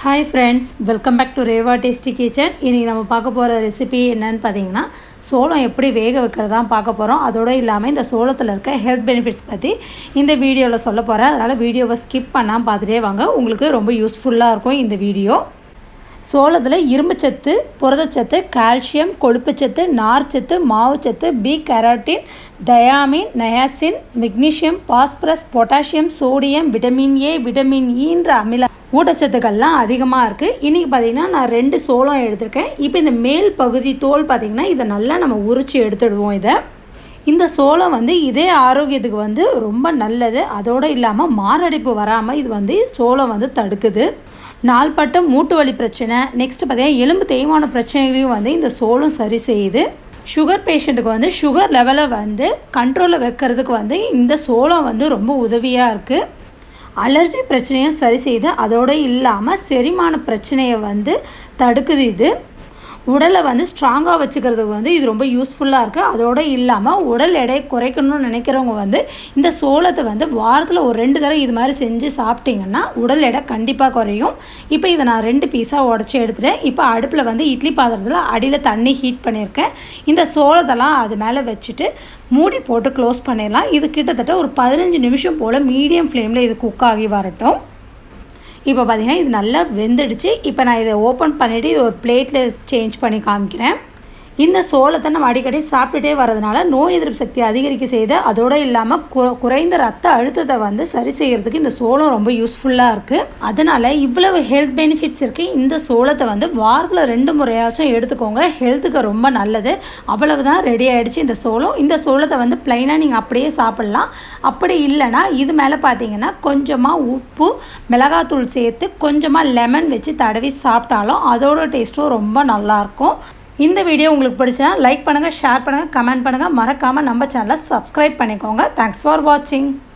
hi friends welcome back to Reva tasty kitchen இன்றைக்கி நம்ம பார்க்க போகிற ரெசிபி என்னன்னு பார்த்தீங்கன்னா சோளம் எப்படி வேக வைக்கிறதா பார்க்க போகிறோம் அதோடு இல்லாமல் இந்த சோளத்தில் இருக்க ஹெல்த் பெனிஃபிட்ஸ் பற்றி இந்த வீடியோவில் சொல்ல போகிறேன் அதனால் வீடியோவை ஸ்கிப் பண்ணாமல் பார்த்துட்டே வாங்க உங்களுக்கு ரொம்ப யூஸ்ஃபுல்லாக இருக்கும் இந்த வீடியோ சோளத்தில் இரும்புச்சத்து புரதச்சத்து கால்சியம் கொழுப்புச்சத்து நார்ச்சத்து மாவுச்சத்து பி keratin thiamine niacin magnesium phosphorus potassium sodium vitamin A vitamin ஈன்ற அமில ஊட்டச்சத்துக்கள்லாம் அதிகமாக இருக்குது இன்றைக்கி பார்த்திங்கன்னா நான் ரெண்டு சோளம் எடுத்திருக்கேன் இப்போ இந்த மேல் பகுதி தோல் பார்த்திங்கன்னா இதை நல்லா நம்ம உரித்து எடுத்துடுவோம் இதை இந்த சோளம் வந்து இதே ஆரோக்கியத்துக்கு வந்து ரொம்ப நல்லது அதோடு இல்லாமல் மாரடைப்பு வராமல் இது வந்து சோளம் வந்து தடுக்குது நாள்பட்ட மூட்டு வலி பிரச்சனை நெக்ஸ்ட் பார்த்திங்கன்னா எலும்பு தேய்மான பிரச்சனைகளையும் வந்து இந்த சோளம் சரி செய்யுது சுகர் பேஷண்ட்டுக்கு வந்து சுகர் லெவலை வந்து கண்ட்ரோலில் வைக்கிறதுக்கு வந்து இந்த சோளம் வந்து ரொம்ப உதவியாக இருக்குது அலர்ஜி பிரச்சனையும் சரி செய்து அதோடு இல்லாமல் செரிமான பிரச்சனையை வந்து தடுக்குது இது உடலை வந்து ஸ்ட்ராங்காக வச்சுக்கிறதுக்கு வந்து இது ரொம்ப யூஸ்ஃபுல்லாக இருக்குது அதோடு இல்லாமல் உடல் எடை குறைக்கணும்னு நினைக்கிறவங்க வந்து இந்த சோளத்தை வந்து வாரத்தில் ஒரு ரெண்டு தடவை இது மாதிரி செஞ்சு சாப்பிட்டிங்கன்னா உடல் எடை கண்டிப்பாக குறையும் இப்போ இதை நான் ரெண்டு பீஸாக உடச்சி எடுத்துட்டேன் இப்போ அடுப்பில் வந்து இட்லி பாத்திரத்தில் அடியில் தண்ணி ஹீட் பண்ணியிருக்கேன் இந்த சோளத்தெல்லாம் அது மேலே வச்சுட்டு மூடி போட்டு க்ளோஸ் பண்ணிடலாம் இது கிட்டத்தட்ட ஒரு பதினஞ்சு நிமிஷம் போல் மீடியம் ஃப்ளேமில் இது குக் ஆகி வரட்டும் இப்போ பார்த்தீங்கன்னா இது நல்லா வெந்துடுச்சு இப்போ நான் இதை ஓப்பன் பண்ணிவிட்டு இது ஒரு பிளேட்டில் சேஞ்ச் பண்ணி காமிக்கிறேன் இந்த சோளத்தை நம்ம அடிக்கடி சாப்பிட்டுட்டே வரதுனால நோய் எதிர்ப்பு சக்தி அதிகரிக்க செய்து அதோடு இல்லாமல் கு குறைந்த ரத்த அழுத்தத்தை வந்து சரி செய்கிறதுக்கு இந்த சோளம் ரொம்ப யூஸ்ஃபுல்லாக இருக்குது அதனால் இவ்வளவு ஹெல்த் பெனிஃபிட்ஸ் இருக்குது இந்த சோளத்தை வந்து வாரத்தில் ரெண்டு முறையாச்சும் எடுத்துக்கோங்க ஹெல்த்துக்கு ரொம்ப நல்லது அவ்வளவு தான் ரெடி ஆகிடுச்சு இந்த சோளம் இந்த சோளத்தை வந்து ப்ளைனாக நீங்கள் அப்படியே சாப்பிட்லாம் அப்படி இல்லைனா இது மேலே பார்த்தீங்கன்னா கொஞ்சமாக உப்பு மிளகாத்தூள் சேர்த்து கொஞ்சமாக லெமன் வச்சு தடவி சாப்பிட்டாலும் அதோட டேஸ்ட்டும் ரொம்ப நல்லாயிருக்கும் இந்த வீடியோ உங்களுக்கு பிடிச்சா லைக் பண்ணுங்கள் ஷேர் பண்ணுங்கள் கமெண்ட் பண்ணுங்கள் மறக்காமல் நம்ம சேனலை சப்ஸ்கிரைப் பண்ணிக்கோங்க தேங்க்ஸ் ஃபார் வாட்சிங்